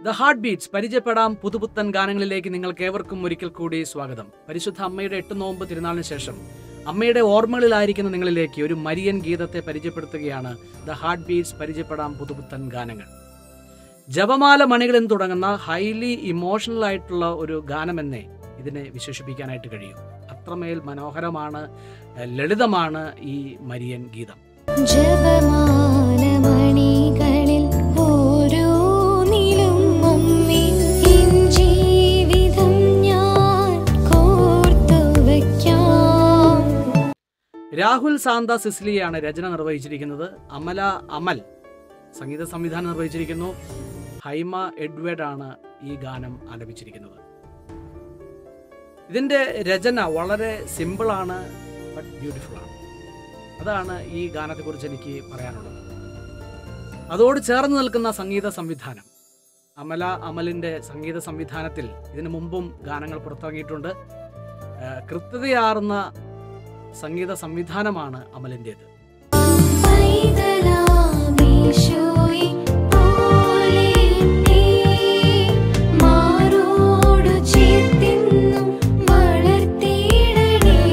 The heart beats പരിചയപ്പെടാം പുതുപുത്തൻ ഗാനങ്ങളിലേക്ക് നിങ്ങൾക്ക് ഏവർക്കും ഒരിക്കൽ കൂടി സ്വാഗതം പരിശുദ്ധ അമ്മയുടെ എട്ട് നോമ്പ് തിരുനാളിന് ശേഷം അമ്മയുടെ ഓർമ്മകളിലായിരിക്കുന്ന നിങ്ങളിലേക്ക് ഒരു മരിയൻ ഗീതത്തെ പരിചയപ്പെടുത്തുകയാണ് ദ ഹാർട്ട് ബീറ്റ്സ് പരിചയപ്പെടാം പുതുപുത്തൻ ഗാനങ്ങൾ ജപമാല മണികൾ എന്ന് തുടങ്ങുന്ന ഹൈലി ഇമോഷണൽ ആയിട്ടുള്ള ഒരു ഗാനമെന്നേ ഇതിനെ വിശേഷിപ്പിക്കാനായിട്ട് കഴിയും അത്രമേൽ മനോഹരമാണ് ഏഹ് ലളിതമാണ് ഈ മരിയൻ ഗീതം ജപമാലമണികളിൽ ഓരോന്നിലും അമ്മേ എൻ ജീവിതം ഞാൻ കോർത്തു വയ്ക്കാം രാഹുൽ സാന്ത സിസ്ലിയാണ് രചന നിർവഹിച്ചിരിക്കുന്നത് അമല അമൽ സംഗീത സംവിധാനം നിർവഹിച്ചിരിക്കുന്നു ഹൈമ എഡ്വേർഡ് ആണ് ഈ ഗാനം ആലപിച്ചിരിക്കുന്നത് ഇതിന്റെ രചന വളരെ സിമ്പിളാണ് ബട്ട് ബ്യൂട്ടിഫുൾ ആണ് അതാണ് ഈ ഗാനത്തെക്കുറിച്ച് എനിക്ക് പറയാനുള്ളത് അതോട് ചേർന്ന് നിൽക്കുന്ന സംഗീത സംവിധാനം അമല അമലിന്റെ സംഗീത സംവിധാനത്തിൽ ഇതിനു മുമ്പും ഗാനങ്ങൾ പുറത്തിറങ്ങിയിട്ടുണ്ട് ആ, കൃത്യതയാർന്ന സംഗീത സംവിധാനമാണ് അമലിൻ്റെത് പൈതലാമീശോയെ പോലെ നീ മാറോടു ചേർത്തിന്നും വളർത്തിയിടണേ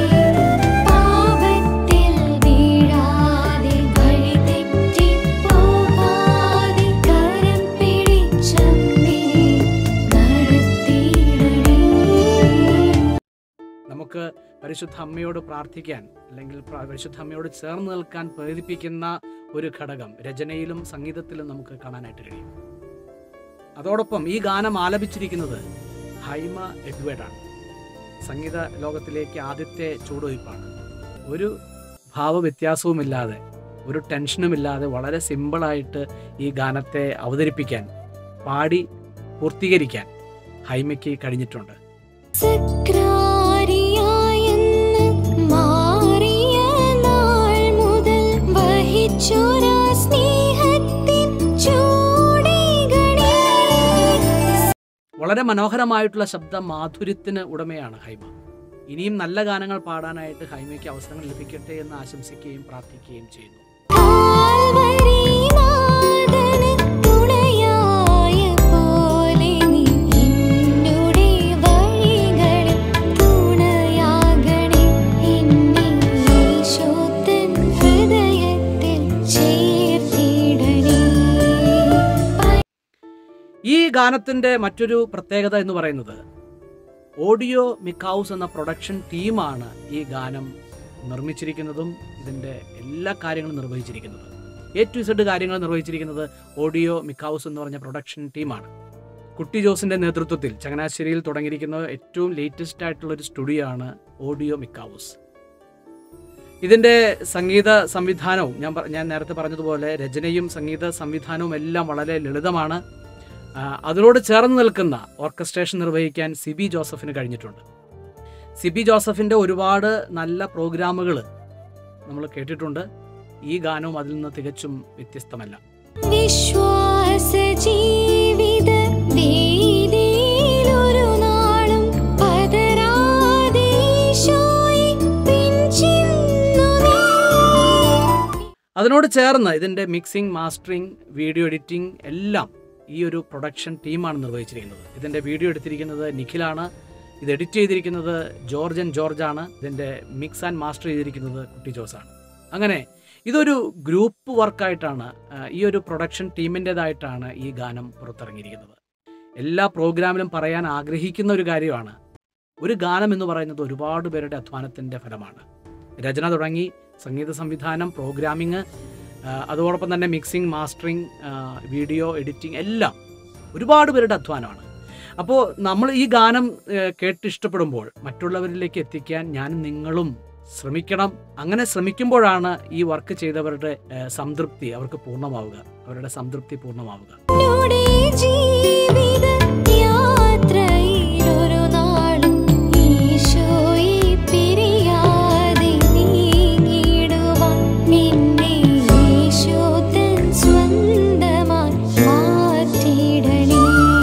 പാപത്തിൽ വീഴാതെ വഴി തെറ്റിപ്പോകാതെ കരം പിടിച്ചമ്മേ നടത്തിയിടണേ നമുക്ക് പരിശുദ്ധ അമ്മയോട് പ്രാർത്ഥിക്കാൻ അല്ലെങ്കിൽ പ്ര- പരിശുദ്ധ അമ്മയോട് ചേർന്ന് നിൽക്കാൻ പ്രേരിപ്പിക്കുന്ന ഒരു ഘടകം രചനയിലും സംഗീതത്തിലും നമുക്ക് കാണാനായിട്ട് കഴിയും അതോടൊപ്പം ഈ ഗാനം ആലപിച്ചിരിക്കുന്നത് ഹൈമ എഡ്വേർഡാണ് സംഗീത ലോകത്തിലേക്ക് ആദ്യത്തെ ചുവടുവയ്പ്പാണ് ഒരു ഭാവവ്യത്യാസവുമില്ലാതെ ഒരു ടെൻഷനുമില്ലാതെ വളരെ സിമ്പിളായിട്ട് ഈ ഗാനത്തെ അവതരിപ്പിക്കാൻ പാടി പൂർത്തീകരിക്കാൻ ഹൈമയ്ക്ക് കഴിഞ്ഞിട്ടുണ്ട് സക്രാരിയായെന്ന് മാറിയ നാൾ മുതൽ വഹിച്ചൊരാ സ്നേഹത്തിൻ ചൂടികളെ വളരെ മനോഹരമായിട്ടുള്ള ശബ്ദ മാധുര്യത്തിന് ഉടമയാണ് ഹൈമ ഇനിയും നല്ല ഗാനങ്ങൾ പാടാനായിട്ട് ഹൈമയ്ക്ക് അവസരങ്ങൾ ലഭിക്കട്ടെ എന്ന് ആശംസിക്കുകയും പ്രാർത്ഥിക്കുകയും ചെയ്യുന്നു കാൽവരിനാഥന് തുണയായ പോലെ നീ എന്നുടെ വഴികളിൽ തുണയാകണേ എന്നെ യേശുത്തൻ ഹൃദയത്തിൽ ചേർത്തിടണേ ഈ ഗാനത്തിന്റെ മറ്റൊരു പ്രത്യേകത എന്ന് പറയുന്നത് ഓഡിയോ മിക്കൗസ് എന്ന പ്രൊഡക്ഷൻ ടീമാണ് ഈ ഗാനം നിർമ്മിച്ചിരിക്കുന്നതും ഇതിന്റെ എല്ലാ കാര്യങ്ങളും നിർവഹിച്ചിരിക്കുന്നതും എ ടു ഇസഡ് കാര്യങ്ങൾ നിർവഹിച്ചിരിക്കുന്നത് ഓഡിയോ മിക്കൗസ് എന്ന് പറഞ്ഞ പ്രൊഡക്ഷൻ ടീമാണ് കുട്ടി ജോസിന്റെ നേതൃത്വത്തിൽ ചങ്ങനാശ്ശേരിയിൽ തുടങ്ങിയിരിക്കുന്ന ഏറ്റവും ലേറ്റസ്റ്റ് ആയിട്ടുള്ള ഒരു സ്റ്റുഡിയോ ആണ് ഓഡിയോ മിക്കൗസ് ഇതിന്റെ സംഗീത സംവിധാനവും ഞാൻ പ- ഞാൻ നേരത്തെ പറഞ്ഞതുപോലെ രചനയും സംഗീത സംവിധാനവും എല്ലാം വളരെ ലളിതമാണ് ആ, അതിനോട് ചേർന്ന് നിൽക്കുന്ന ഓർക്കസ്ട്രേഷൻ നിർവഹിക്കാൻ സിബി ജോസഫിന് കഴിഞ്ഞിട്ടുണ്ട് സിബി ജോസഫിന്റെ ഒരുപാട് നല്ല പ്രോഗ്രാമുകൾ നമ്മൾ കേട്ടിട്ടുണ്ട് ഈ ഗാനവും അതിൽ നിന്ന് തികച്ചും വ്യത്യസ്തമല്ല വിശ്വാസ ജീവിത വേദിയിലൊരു നാളും പതരാതെ ഈശോയെ പിൻചെന്നു നീ. അതിനോട് ചേർന്ന് ഇതിന്റെ മിക്സിംഗ് മാസ്റ്ററിംഗ് വീഡിയോ എഡിറ്റിംഗ് എല്ലാം ഈ ഒരു പ്രൊഡക്ഷൻ ടീമാണ് നിർവഹിച്ചിരിക്കുന്നത് ഇതിന്റെ വീഡിയോ എടുത്തിരിക്കുന്നത് നിഖിലാണ് ഇത് എഡിറ്റ് ചെയ്തിരിക്കുന്നത് ജോർജൻ ജോർജാണ് ഇതിന്റെ മിക്സ് ആൻഡ് മാസ്റ്റർ ചെയ്തിരിക്കുന്നത് കുട്ടി ജോസാണ് അങ്ങനെ ഇതൊരു ഗ്രൂപ്പ് വർക്കായിട്ടാണ് ആ, ഈ ഒരു പ്രൊഡക്ഷൻ ടീമിൻ്റെതായിട്ടാണ് ഈ ഗാനം പുറത്തിറങ്ങിയിരിക്കുന്നത് എല്ലാ പ്രോഗ്രാമിലും പറയാൻ ആഗ്രഹിക്കുന്ന ഒരു കാര്യമാണ് ഒരു ഗാനം എന്ന് പറയുന്നത് ഒരുപാട് പേരുടെ അധ്വാനത്തിൻ്റെ ഫലമാണ് രചന തുടങ്ങി സംഗീത സംവിധാനം പ്രോഗ്രാമിങ് അതോടൊപ്പം തന്നെ മിക്സിംഗ് മാസ്റ്ററിങ് വീഡിയോ എഡിറ്റിംഗ് എല്ലാം ഒരുപാട് പേരുടെ അധ്വാനമാണ് അപ്പോൾ നമ്മൾ ഈ ഗാനം ആ, കേട്ട് ഇഷ്ടപ്പെടുമ്പോൾ മറ്റുള്ളവരിലേക്ക് എത്തിക്കാൻ ഞാനും നിങ്ങളും ശ്രമിക്കണം അങ്ങനെ ശ്രമിക്കുമ്പോഴാണ് ഈ വർക്ക് ചെയ്തവരുടെ ആ, സംതൃപ്തി അവർക്ക് പൂർണ്ണമാവുക അവരുടെ സംതൃപ്തി പൂർണ്ണമാവുക എന്നുടെ ജീവിത യാത്രയിലൊരു നാളും ഈശോയെ പിരിയാതെ നീങ്ങിടുവാൻ നിന്നെ യേശു തൻ സ്വന്തമായി മാറ്റിയിടണേ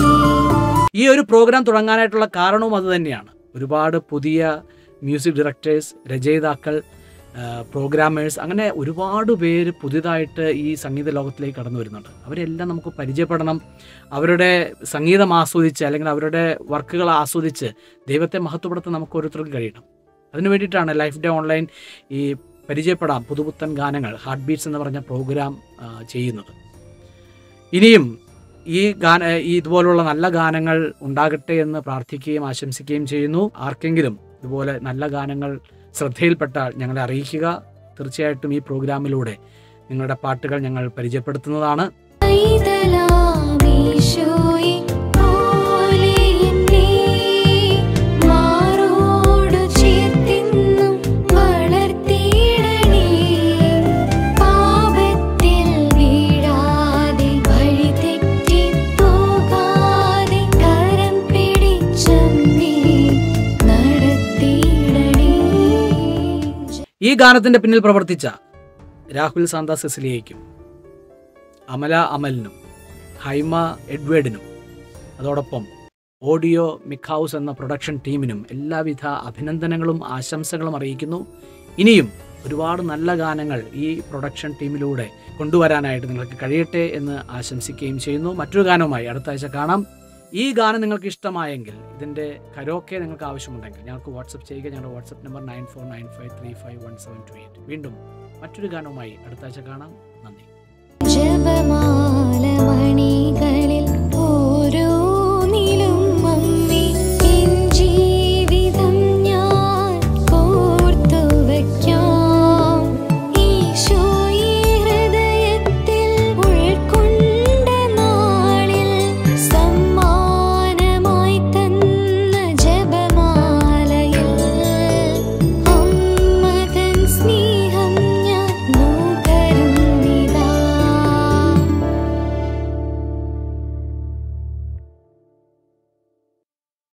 ഈ ഒരു പ്രോഗ്രാം തുടങ്ങാനായിട്ടുള്ള കാരണവും അതുതന്നെയാണ് ഒരുപാട് പുതിയ മ്യൂസിക് ഡയറക്ടേഴ്സ് രചയിതാക്കൾ പ്രോഗ്രാമേഴ്സ് അങ്ങനെ ഒരുപാട് പേര് പുതിയതായിട്ട് ഈ സംഗീത ലോകത്തിലേക്ക് കടന്നു വരുന്നുണ്ട് അവരെല്ലാം നമുക്ക് പരിചയപ്പെടണം അവരുടെ സംഗീതം ആസ്വദിച്ച് അല്ലെങ്കിൽ അവരുടെ വർക്കുകൾ ആസ്വദിച്ച് ദൈവത്തെ മഹത്വപ്പെടുത്താൻ നമുക്ക് ഓരോരുത്തർക്കും കഴിയണം അതിനു വേണ്ടിയിട്ടാണ് ലൈഫ് ഡേ ഓൺലൈൻ ഈ പരിചയപ്പെടാം പുതുപുത്തൻ ഗാനങ്ങൾ ഹാർട്ട് ബീറ്റ്സ് എന്ന് പറഞ്ഞ പ്രോഗ്രാം ആ, ചെയ്യുന്നത് ഇനിയും ഈ ഗാന ഈ ഇതുപോലുള്ള നല്ല ഗാനങ്ങൾ ഉണ്ടാകട്ടെ എന്ന് പ്രാർത്ഥിക്കുകയും ആശംസിക്കുകയും ചെയ്യുന്നു ആർക്കെങ്കിലും ഇതുപോലെ നല്ല ഗാനങ്ങൾ ശ്രദ്ധയിൽപ്പെട്ടാൽ ഞങ്ങളെ അറിയിക്കുക തീർച്ചയായിട്ടും ഈ പ്രോഗ്രാമിലൂടെ നിങ്ങളുടെ പാട്ടുകൾ ഞങ്ങൾ പരിചയപ്പെടുത്തുന്നതാണ് പൈതലാമീശോയെ പോലെ എന്നെ മാറോടു ചേർത്തിന്നും വളർത്തിയിടണേ പാപത്തിൽ വീഴാതെ വഴി തെറ്റിപ്പോകാതെ കരം പിടിച്ചമ്മേ നടത്തിയിടണേ ഈ ഗാനത്തിന്റെ പിന്നിൽ പ്രവർത്തിച്ച രാഹുൽ സാന്ത സെസിലിയയ്ക്കും അമല അമലിനും ഹൈമ എഡ്വേർഡിനും അതോടൊപ്പം ഓഡിയോ മിഖൌസ് എന്ന പ്രൊഡക്ഷൻ ടീമിനും എല്ലാവിധ അഭിനന്ദനങ്ങളും ആശംസകളും അറിയിക്കുന്നു ഇനിയും ഒരുപാട് നല്ല ഗാനങ്ങൾ ഈ പ്രൊഡക്ഷൻ ടീമിലൂടെ കൊണ്ടുവരാനായിട്ട് നിങ്ങൾക്ക് കഴിയട്ടെ എന്ന് ആശംസിക്കുകയും ചെയ്യുന്നു മറ്റൊരു ഗാനവുമായി അടുത്ത ആഴ്ച കാണാം ഈ ഗാനം നിങ്ങൾക്ക് ഇഷ്ടമായെങ്കിൽ ഇതിൻ്റെ കരോക്കെ നിങ്ങൾക്ക് ആവശ്യമുണ്ടെങ്കിൽ ഞങ്ങൾക്ക് വാട്സപ്പ് ചെയ്യുക ഞങ്ങളുടെ WhatsApp number nine four nine five three five one seven two eight വീണ്ടും മറ്റൊരു ഗാനവുമായി അടുത്ത ആഴ്ച കാണാം